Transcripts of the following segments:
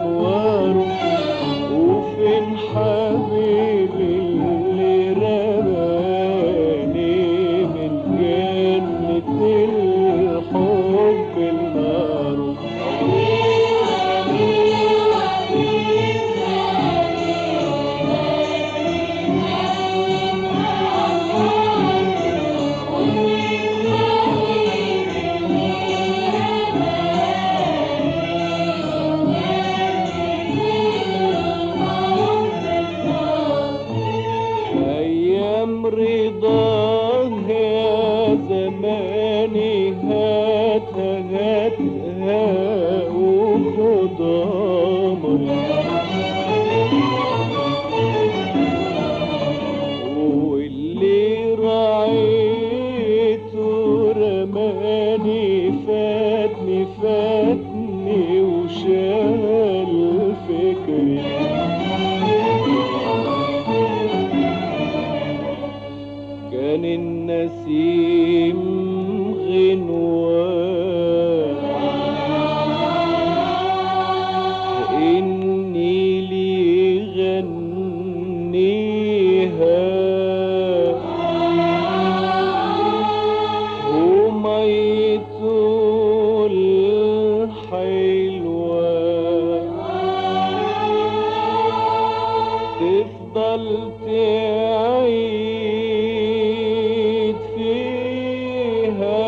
أنواره وفين حبيبي اللي رماني من جنة الحب النار أيام رضاه يا زماني هات هاتها وخد أمري واللي رعيته رماني فاتني فاتني وشال فكري كان النسيم غنوان إني لي غنيها وميته الحلوة تفضل تعيد فيها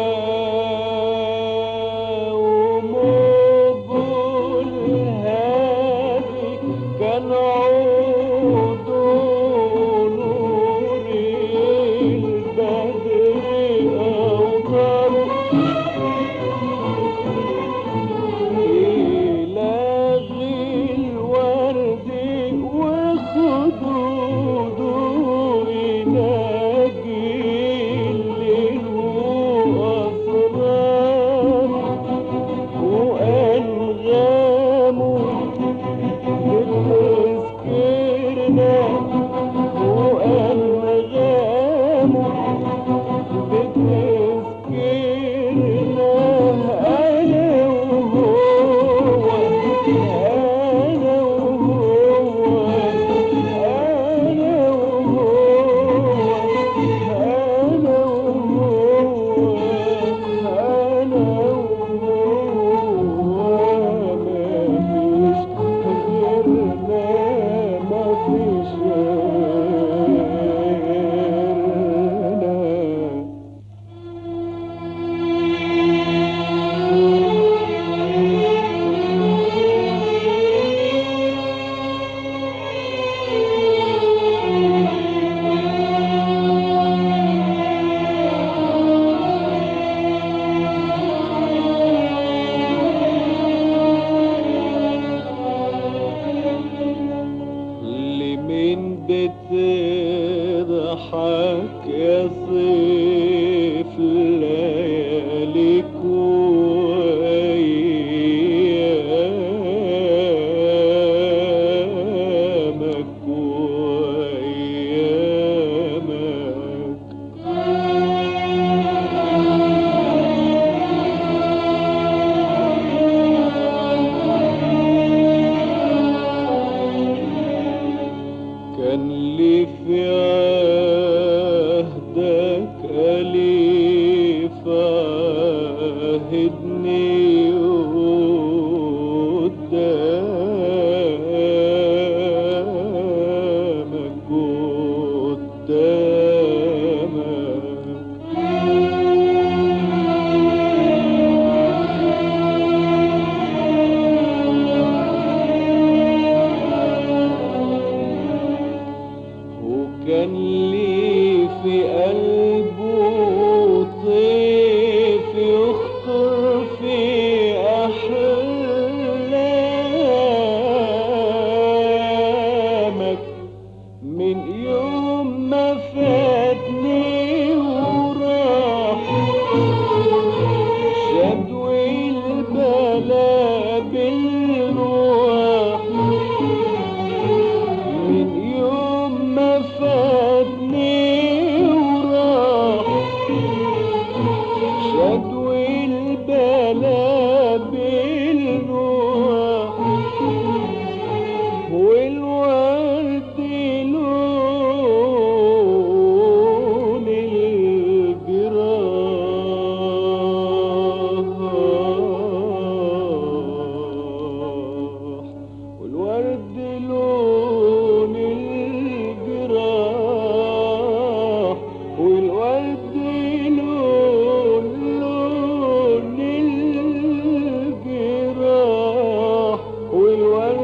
وموجه الهادي كان عود نور البدر أوطاره إلغي الورد وخدوده يناجي الليل وأسراره وأنغامه بتذكرنا وأنغامه بتذكرنا أنا وهو أنا وهو أنا وهو أنا وهو أنا وهو مفيش غيرنا مفيش غيرنا اللي من بتضحك يا صيف لياليك وأيامك وأيامك كان لي في عهدك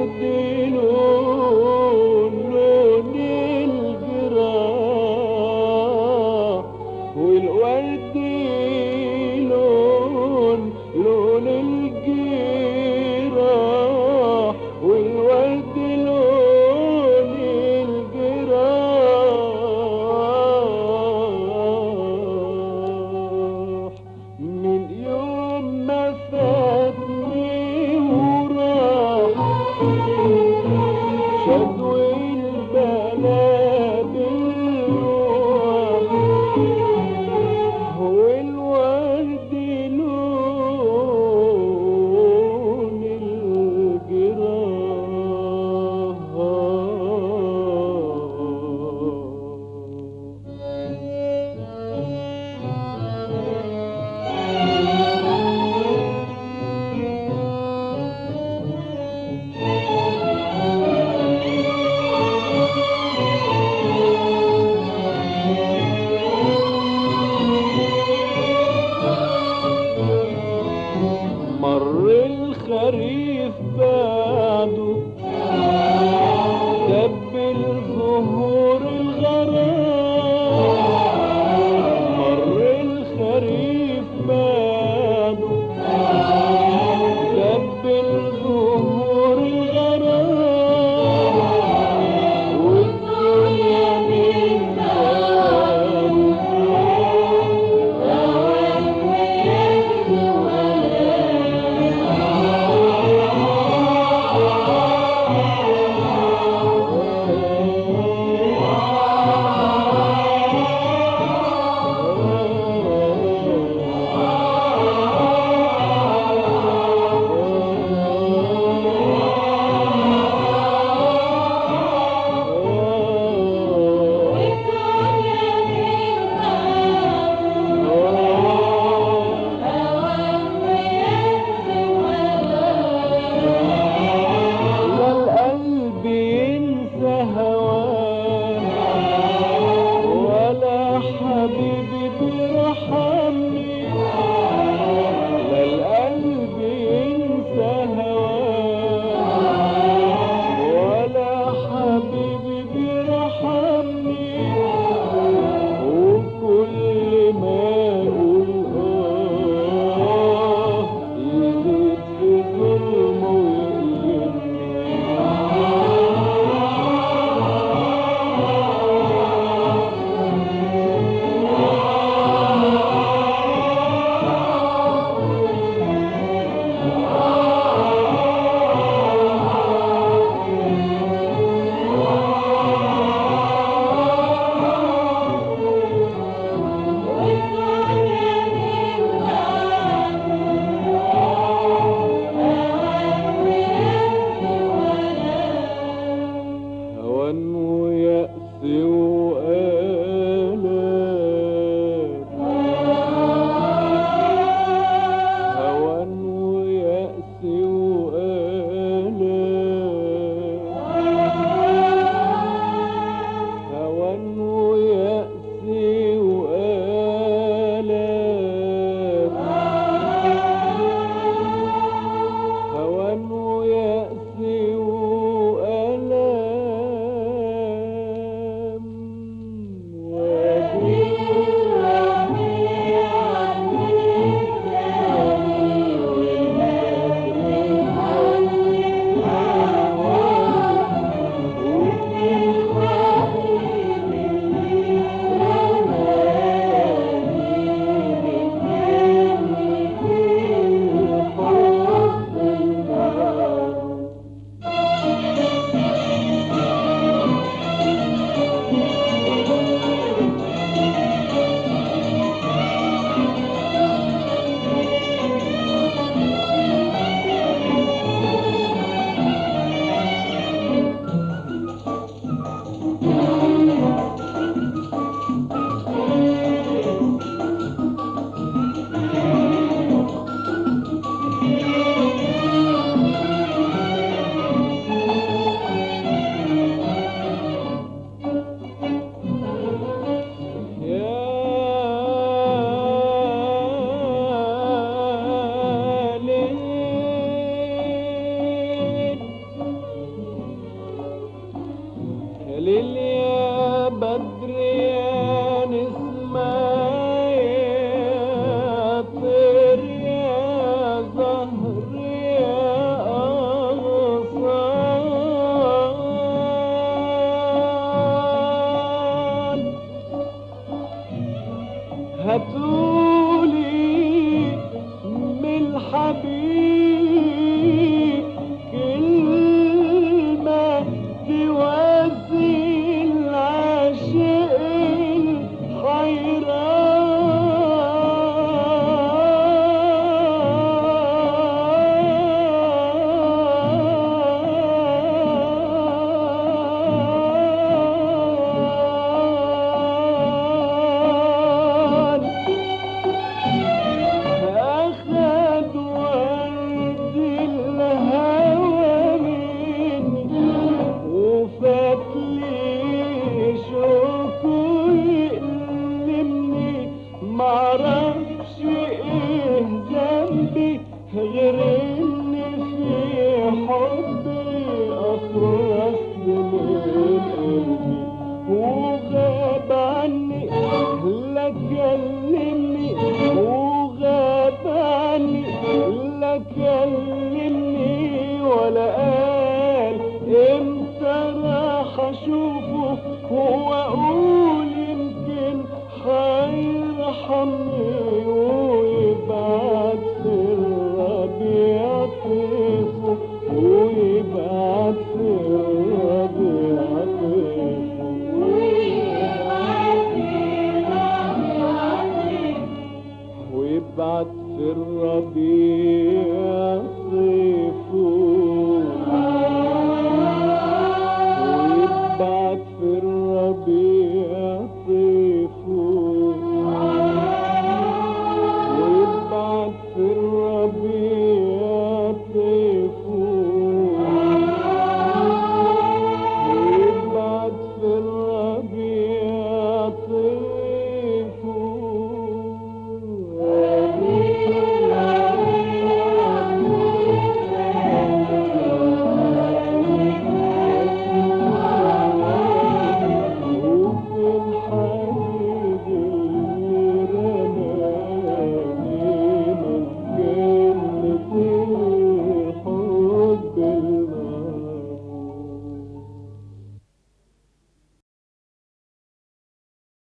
والورد لون لون الجراح والورد لون لون الجراح والورد لون الجراح من يوم ما فاتني وراح شدو البلا بالروح هو الورد لون الجراح مر الخريف بعده دبل ظهور الغرام مر الخريف بعده دبل ظهور الغرام والدنيا من بعده ليل يا بدر يا نسمة يا طير يا زهر يا أغصان هاتولي من الحبيب كلمة تواسي العاشق الحيران أخذ ورد الهوى مني وفات لي شوكه يألمني معرفش ايه ذنبي غير اني في حبي اخلصت من قلبي وغاب عني لا كلمني وغاب عني لا كلمني ولا قال امتى راح اشوفه واقول يمكن هيرحمني